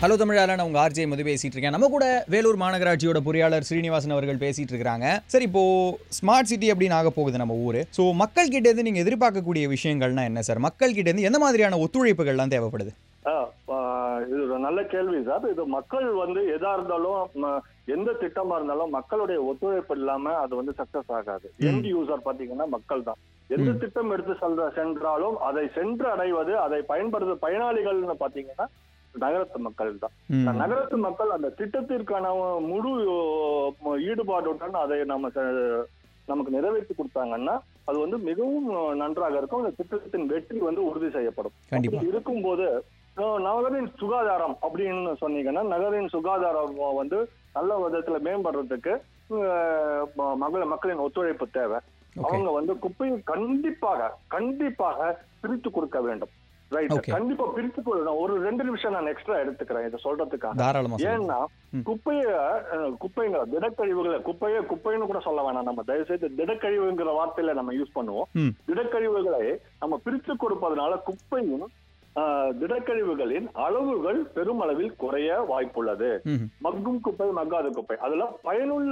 Hello தமிழால நான் உங்க RJ மது பேசிட்டு இருக்கேன் நம்ம கூட வேலூர் மாநகராட்சியோட பொறியாளர் ஸ்ரீனிவாசன் அவர்கள் பேசிட்டு இருக்காங்க சரி இப்போ ஸ்மார்ட் சிட்டி அப்படின்னு ஆக போகுது நம்ம ஊரு ஸோ மக்கள் கிட்ட இருந்து நீங்க எதிர்பார்க்கக்கூடிய விஷயங்கள்னா என்ன சார் மக்கள் கிட்ட இருந்து எந்த மாதிரியான ஒத்துழைப்புகள்லாம் தேவைப்படுது ஆ, ஆ, இது ஒரு நல்ல கேள்வி சார் இது மக்கள் வந்து எதா இருந்தாலும் ம, எந்த திட்டமா இருந்தாலும் மக்களுடைய ஒத்துழைப்பு இல்லாம அது வந்து சக்சஸ் ஆகாது எண்ட் யூசர் பாத்தீங்கன்னா மக்கள் தான் எந்த ம். திட்டம் எடுத்து செல்ற சென்றாலும் அதை சென்று அடைவது அதை பயன்படுத்த பயனாளிகள்னு பாத்தீங்கன்னா நகரத்து மக்கள் தான் ம். இந்த நகரத்து மக்கள் அந்த திட்டத்திற்கான முழு அஹ், ஈடுபாடுடன் அதை நம்ம செ- நமக்கு நிறைவேற்றி கொடுத்தாங்கன்னா அது வந்து மிகவும் நன்றாக இருக்கும் அந்த திட்டத்தின் வெற்றி வந்து உறுதி செய்யப்படும் கண்டிப்பா அப்படி இருக்கும்போது அஹ், நகரின் சுகாதாரம் அப்படின்னு சொன்னீங்கன்னா நகரின் சுகாதாரம் வந்து நல்ல விதத்துல மேம்படுறதுக்கு அஹ், ம- மகள மக்களின் ஒத்துழைப்பு தேவை ஓகே அவங்க வந்து குப்பையை கண்டிப்பாக கண்டிப்பாக பிரித்து கொடுக்க வேண்டும் ரைட் Okay. கண்டிப்பா பிரித்து கொடுக்கணும் ஒரு ரெண்டு நிமிஷம் நான் எக்ஸ்ட்ரா எடுத்துக்கிறேன் இதை சொல்றதுக்காக தாராளமா சொல்லுங்க. ஏன்னா ம். குப்பைய அஹ், குப்பைங்க திடக்கழிவுகளை குப்பையை குப்பைன்னு கூட சொல்ல வேணாம் நம்ம தயவு செய்து திடக்கழிவுங்கிற வார்த்தையில நம்ம யூஸ் பண்ணுவோம் ம். திடக்கழிவுகளை நம்ம பிரித்து கொடுப்பதனால குப்பையும் அஹ், திடக்கழிவுகளின் அளவுகள் பெருமளவில் குறைய வாய்ப்புள்ளது ம். மக்கும் குப்பை மக்காத குப்பை அதுல பயனுள்ள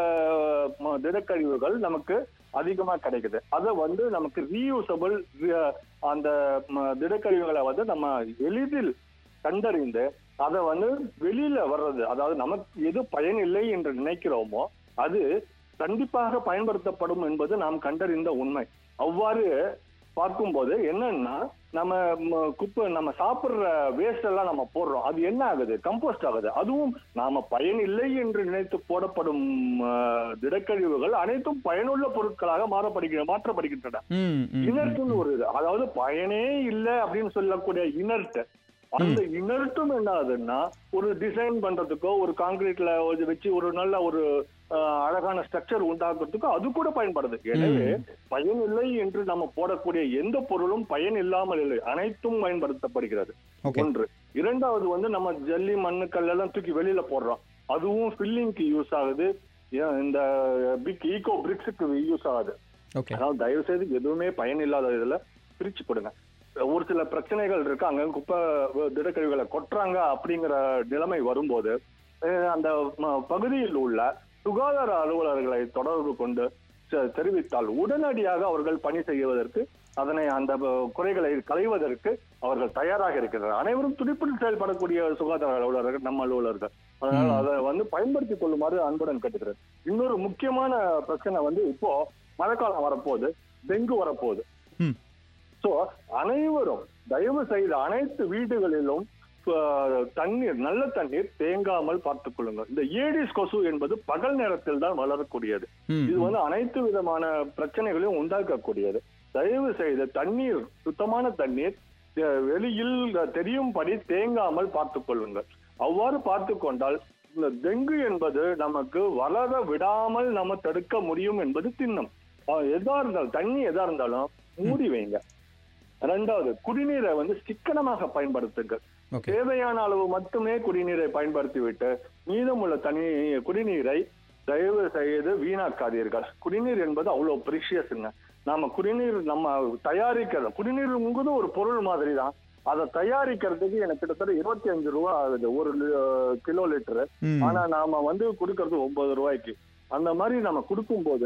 ம, திடக்கழிவுகள் நமக்கு அதிகமா கிடைக்குது அதை வந்து நமக்கு ரீயூசபிள் அந்த ம, திடக்கழிவுகளை வந்து நம்ம எளிதில் கண்டறிந்து அதை வந்து வெளியில வர்றது அதாவது நமக்கு எது பயன் இல்லை என்று நினைக்கிறோமோ அது கண்டிப்பாக பயன்படுத்தப்படும் என்பது நாம் கண்டறிந்த உண்மை அவ்வாறு பார்க்கும்போது என்னன்னா நம்ம ம, குப்பை நம்ம சாப்பிடுற வேஸ்ட் எல்லாம் நம்ம போடுறோம் அது என்ன ஆகுது கம்போஸ்ட் ஆகுது அதுவும் நாம பயன் இல்லை என்று நினைத்து போடப்படும் அ, திடக்கழிவுகள் அனைத்தும் பயனுள்ள பொருட்களாக மாறப்படுகிற மாற்றப்படுகின்றன ம், ம், இனர்ட்னு ஒரு இது அதாவது பயனே இல்லை அப்படின்னு சொல்லக்கூடிய இனர்ட் அந்த இனர்ட்டும் என்ன ஆகுதுன்னா ஒரு டிசைன் பண்றதுக்கோ ஒரு காங்கிரீட்ல வச்சு ஒரு நல்ல ஒரு அஹ், அழகான ஸ்ட்ரக்சர் உண்டாக்குறதுக்கோ அது கூட பயன்படுது எனவே ம். பயன் இல்லை என்று நம்ம போடக்கூடிய எந்த பொருளும் பயன் இல்லாமல் இல்லை அனைத்தும் பயன்படுத்தப்படுகிறது ஓகே ஒன்று இரண்டாவது வந்து நம்ம ஜல்லி மண்ணுக்கல் எல்லாம் தூக்கி வெளியில போடுறோம் அதுவும் ஃபில்லிங்க்கு யூஸ் ஆகுது ஏன் இந்த பிக் ஈகோ பிரிக்ஸுக்கு யூஸ் ஆகுது ஓகே அதாவது தயவு செய்து எதுவுமே பயன் இல்லாத இதுல பிரிச்சு கொடுங்க ஒரு சில பிரச்சனைகள் இருக்கு அங்க குப்பை திடக்கழிவுகளை கொட்டுறாங்க அப்படிங்கிற நிலைமை வரும்போது அஹ், அந்த ம- பகுதியில் உள்ள சுகாதார அலுவலர்களை தொடர்பு கொண்டு தெ- தெரிவித்தால் உடனடியாக அவர்கள் பணி செய்வதற்கு அதனை அந்த ப- குறைகளை களைவதற்கு அவர்கள் தயாராக இருக்கிறார் அனைவரும் துடிப்பில் செயல்படக்கூடிய சுகாதார அலுவலர்கள் நம்ம அலுவலர்கள் அதனால ம். அதை வந்து பயன்படுத்திக் கொள்ளுமாறு அன்புடன் கேட்டுக்கிறேன் இன்னொரு முக்கியமான பிரச்சனை வந்து இப்போ மழைக்காலம் வரப்போகுது டெங்கு வரப்போகுது ம். சோ அனைவரும் தயவு செய்து அனைத்து வீடுகளிலும் அஹ், தண்ணீர் நல்ல தண்ணீர் தேங்காமல் பார்த்துக் கொள்ளுங்கள் இந்த ஏடிஸ் கொசு என்பது பகல் நேரத்தில் தான் வளரக்கூடியது ம், இது வந்து அனைத்து விதமான பிரச்சனைகளையும் உண்டாக்கக்கூடியது தயவு செய்து தண்ணீர் சுத்தமான தண்ணீர் அஹ், வெளியில் தெரியும்படி தேங்காமல் பார்த்துக் கொள்ளுங்கள் அவ்வாறு பார்த்து கொண்டால் இந்த டெங்கு என்பது நமக்கு வளர விடாமல் நம்ம தடுக்க முடியும் என்பது திண்ணம் அஹ், எதா இருந்தாலும் தண்ணி எதா இருந்தாலும் மூடி வைங்க ரெண்டாவது குடிநீரை வந்து சிக்கனமாக பயன்படுத்துங்கள் ஓகே தேவையான அளவு மட்டுமே குடிநீரை பயன்படுத்திவிட்டு மீதமுள்ள தனி குடிநீரை தயவு செய்து வீணாக்காதீர்கள் குடிநீர் என்பது அவ்வளவு பிரிஷியஸ்ங்க நாம குடிநீர் நம்ம தயாரிக்கிறது குடிநீருங்கிறது ஒரு பொருள் மாதிரி தான் அதை தயாரிக்கிறதுக்கு எனக்கு கிட்டத்தட்ட இருபத்தி அஞ்சு ரூபா ஆகுது ஒரு லி- கிலோ லிட்டரு ம். ஆனா நாம வந்து கொடுக்கறது ஒன்பது ரூபாய்க்கு அந்த மாதிரி நம்ம கொடுக்கும்போது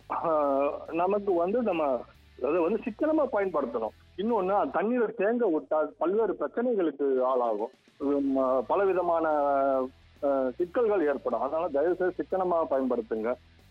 ஆஹ், நமக்கு வந்து நம்ம அதை வந்து சிக்கனமா பயன்படுத்தணும் இன்னொன்னு அந்த தண்ணீரை தேங்க விட்டால் பல்வேறு பிரச்சனைகளுக்கு ஆளாகும் உம், பல விதமான ஆஹ், சிக்கல்கள் ஏற்படும் அதனால தயவு செய்து சிக்கனமா பயன்படுத்துங்க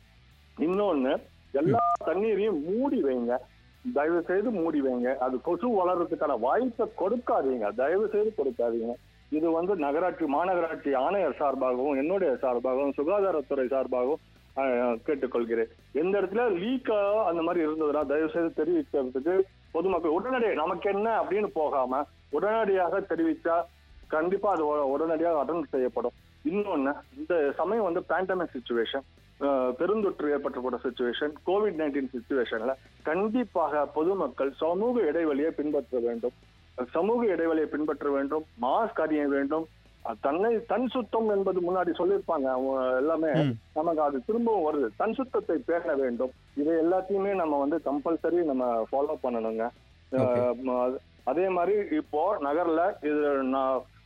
இன்னொன்னு எல்லா தண்ணீரையும் மூடி வைங்க தயவு செய்து மூடி வைங்க அது கொசு வளர்றதுக்கான வாய்ப்பை கொடுக்காதீங்க தயவு செய்து கொடுக்காதீங்க இது வந்து நகராட்சி மாநகராட்சி ஆணையர் சார்பாகவும் என்னுடைய சார்பாகவும் சுகாதாரத்துறை சார்பாகவும் ஆஹ், கேட்டுக்கொள்கிறேன் எந்த இடத்துல லீக்கா அந்த மாதிரி இருந்ததுன்னா தயவு செய்து தெரிவிக்கிறதுக்கு பொதுமக்கள் உடனடியாக நமக்கு என்ன அப்படின்னு போகாம உடனடியாக தெரிவிச்சா கண்டிப்பா அது உ- உடனடியாக அட்டன் செய்யப்படும் இன்னொன்னு இந்த சமயம் வந்து பேண்டமிக் சுச்சுவேஷன் பெருந்தொற்று ஏற்பட்டக்கூடிய சுச்சுவேஷன் கோவிட் நைன்டீன் சுச்சுவேஷன்ல கண்டிப்பாக பொதுமக்கள் சமூக இடைவெளியை பின்பற்ற வேண்டும் சமூக இடைவெளியை பின்பற்ற வேண்டும் மாஸ்க் அணிய வேண்டும் அஹ் தன்னை தன் சுத்தம் என்பது முன்னாடி சொல்லியிருப்பாங்க அவங்க எல்லாமே ம். நமக்கு அது திரும்பவும் வருது தன் சுத்தத்தை பேண வேண்டும் இதை எல்லாத்தையுமே நம்ம வந்து கம்பல்சரி நம்ம ஃபாலோ பண்ணணுங்க Okay. அஹ் ம- அதே மாதிரி இப்போ நகர்ல இது நான்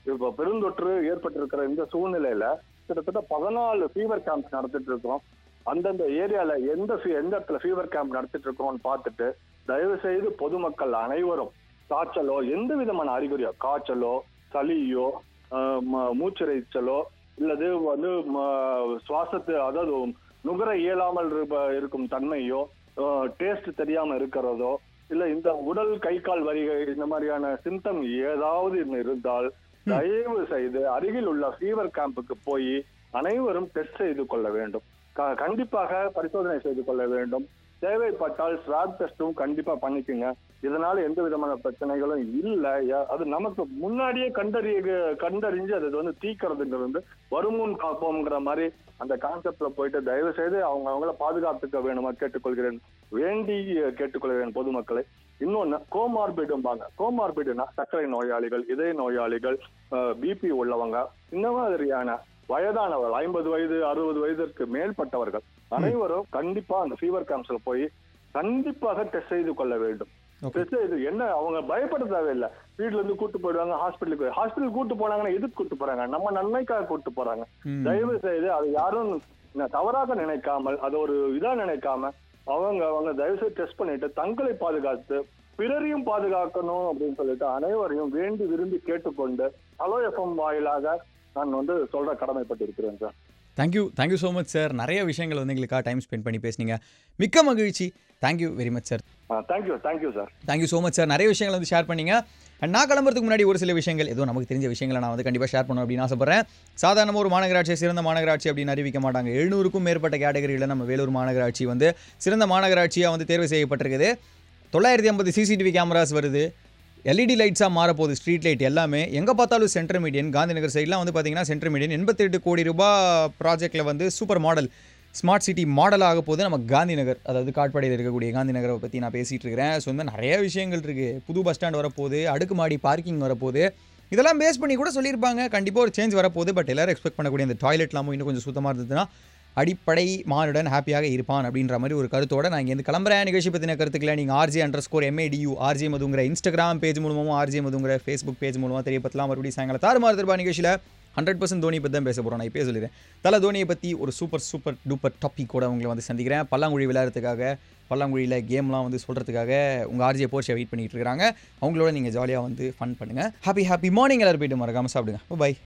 இப்போ பெருந்தொற்று ஏற்பட்டிருக்கிற இந்த சூழ்நிலையில கிட்டத்தட்ட பதினாலு ஃபீவர் கேம்ப் நடத்திட்டு இருக்கோம் அந்தந்த ஏரியால எந்த fe- எந்த இடத்துல ஃபீவர் கேம்ப் நடத்திட்டு இருக்கோம்னு பார்த்துட்டு தயவு செய்து பொதுமக்கள் அனைவரும் காய்ச்சலோ எந்த விதமான அறிகுறியோ காய்ச்சலோ சளியோ ஆஹ் ம- மூச்சிரைச்சலோ இல்லது வந்து ம- சுவாசத்து அதாவது நுகர இயலாமல் இருப்ப- இருக்கும் தன்மையோ டேஸ்ட் தெரியாம இருக்கிறதோ இல்ல இந்த உடல் கை கால் வரிகை இந்த மாதிரியான சிம்டம் ஏதாவது இன்னும் இருந்தால் தயவு செய்து அருகில் உள்ள ஃபீவர் கேம்புக்கு போய் அனைவரும் டெஸ்ட் செய்து கொள்ள வேண்டும் க- கண்டிப்பாக பரிசோதனை செய்து கொள்ள வேண்டும் தேவைப்பட்டால் ஸ்வாப் டெஸ்டும் கண்டிப்பா பண்ணிக்கோங்க இதனால எந்த விதமான பிரச்சனைகளும் இல்ல ய- அது நமக்கு முன்னாடியே கண்டறிய கண்டறிஞ்சு அது வந்து தீக்கிறதுங்கிறது வந்து வருமுன் காப்போம்ங்கிற மாதிரி அந்த கான்செப்ட்ல போயிட்டு தயவு செய்து அவங்க அவங்கள பாதுகாத்துக்க வேணுமா கேட்டுக்கொள்கிறேன் வேண்டி கேட்டுக்கொள்கிறேன் பொதுமக்களை இன்னொன்னு கோமார்பிடும்பாங்க கோமார்பிடுனா சர்க்கரை நோயாளிகள் இதய நோயாளிகள் பிபி உள்ளவங்க இந்த மாதிரியான வயதானவர்கள் ஐம்பது வயது அறுபது வயதிற்கு மேற்பட்டவர்கள் அனைவரும் கண்டிப்பா அந்த ஃபீவர் கேம்ப்ஸ்ல போய் கண்டிப்பாக டெஸ்ட் செய்து கொள்ள வேண்டும் Okay. டெஸ்ட் செய்து என்ன அவங்க பயப்பட தேவையில்லை வீட்ல இருந்து கூட்டு போயிடுவாங்க ஹாஸ்பிட்டலுக்கு ஹாஸ்பிட்டல் கூட்டு போனாங்கன்னா எதுக்கு கூட்டு போறாங்க நம்ம நன்மைக்காக கூட்டு போறாங்க ம். தயவு செய்து அது யாரும் ந- தவறாக நினைக்காமல் அதை ஒரு இதா நினைக்காம அவங்க அவங்க தயவு செய்து டெஸ்ட் பண்ணிட்டு தங்களை பாதுகாத்து பிறரையும் பாதுகாக்கணும் அப்படின்னு சொல்லிட்டு அனைவரையும் வேண்டி விரும்பி கேட்டுக்கொண்டு ஹலோ எஃப்எம் வாயிலாக நான் வந்து சொல்ற கடமைப்பட்டு இருக்கிறேன் sir thank you thank you so much sir நிறைய விஷயங்கள் வந்து எங்களுக்காக டைம் ஸ்பெண்ட் பண்ணி பேசுனீங்க மிக்க மகிழ்ச்சி thank you very much sir thank you thank you sir thank you so much sir நிறைய விஷயங்கள் வந்து ஷேர் பண்ணீங்க அண்ட் நான் கிளம்புறதுக்கு முன்னாடி ஒரு சில விஷயங்கள் ஏதோ நமக்கு தெரிஞ்ச விஷயங்களை நான் வந்து கண்டிப்பாக ஷேர் பண்ணணும் அப்படின்னு ஆசைப்பட்றேன் சாதாரண ஒரு மாநகராட்சியை சிறந்த மாநகராட்சி அப்படின்னு அறிவிக்க மாட்டாங்க எழுநூறுக்கும் மேற்பட்ட கேட்டகரியில் நம்ம வேலூர் மாநகராட்சி வந்து சிறந்த மாநகராட்சியாக வந்து தேர்வு செய்யப்பட்டிருக்குது தொள்ளாயிரத்தி ஐம்பது சிசிடிவி கேமராஸ் வருது எல்இடி லைட்ஸாக மாறப்போகுது ஸ்ட்ரீட் லைட் எல்லாமே எங்கே பார்த்தாலும் சென்ட்ரல் மீடியன் காந்திநகர் சைட்லாம் வந்து பார்த்தீங்கன்னா சென்ட்ரல் மீடியன் எண்பத்தெட்டு கோடி ரூபாய் ப்ராஜெக்ட்டில் வந்து super model smart city model ஆக போது நம்ம காந்திநகர் அதாவது காட்பாடியில் இருக்கக்கூடிய காந்திநகரை பற்றி நான் பேசிகிட்டு இருக்கிறேன் ஸோ இந்த நிறைய விஷயங்கள் இருக்குது புது பஸ் ஸ்டாண்ட் வரப்போகுது அடுக்குமாடி பார்க்கிங் வரப்போகுது இதெல்லாம் பேஸ் பண்ணி கூட சொல்லியிருப்பாங்க கண்டிப்பாக ஒரு சேஞ்ச் வரப்போகுது பட் எல்லாரும் எக்ஸ்பெக்ட் பண்ணக்கூடிய இந்த டாய்லெட்லாமும் இன்னும் கொஞ்சம் சுத்தமாக இருந்ததுன்னா அடிப்படை மானுடன் ஹாப்பியாக இருப்பான் அப்படின்ற மாதிரி ஒரு கருத்தோட நான் இங்கேருந்து கிளம்புறேன் நிகழ்ச்சி பற்றின கருத்துக்களை நீங்கள் R G underscore M A D U R G மதுங்கிற இன்ஸ்டாகிராம் பேஜ் மூலமாகவும் ஆர்ஜி மதுங்கிற ஃபேஸ்புக் பேஜ் மூலமாக தெரியப்பத்தலாம் மறுபடியும் சாயங்காலம் தாறுமாறு திருப்பா நிகழ்ச்சியில் ஹண்ட்ரட் பர்சன்ட் தோனி பற்றி தான் பேச போகிறோம் நான் இப்போ சொல்லிடுறேன் தலை தோனியை பற்றி ஒரு சூப்பர் சூப்பர் டூப்பர் டாபிக் கூட உங்களை வந்து சந்திக்கிறேன் பல்லாங்குழி விளையாடுறதுக்காக பல்லாங்குழியில் கேம்லாம் வந்து சொல்கிறதுக்காக உங்கள் ஆர்ஜியை போர்ச்சியை வெயிட் பண்ணிட்டு இருக்காங்க அவங்களோட நீங்கள் ஜாலியாக வந்து ஃபன் பண்ணுங்கள் ஹாப்பி ஹாப்பி மார்னிங் எல்லாரும் போயிட்டு மறக்காமல் சாப்பிடுங்க பை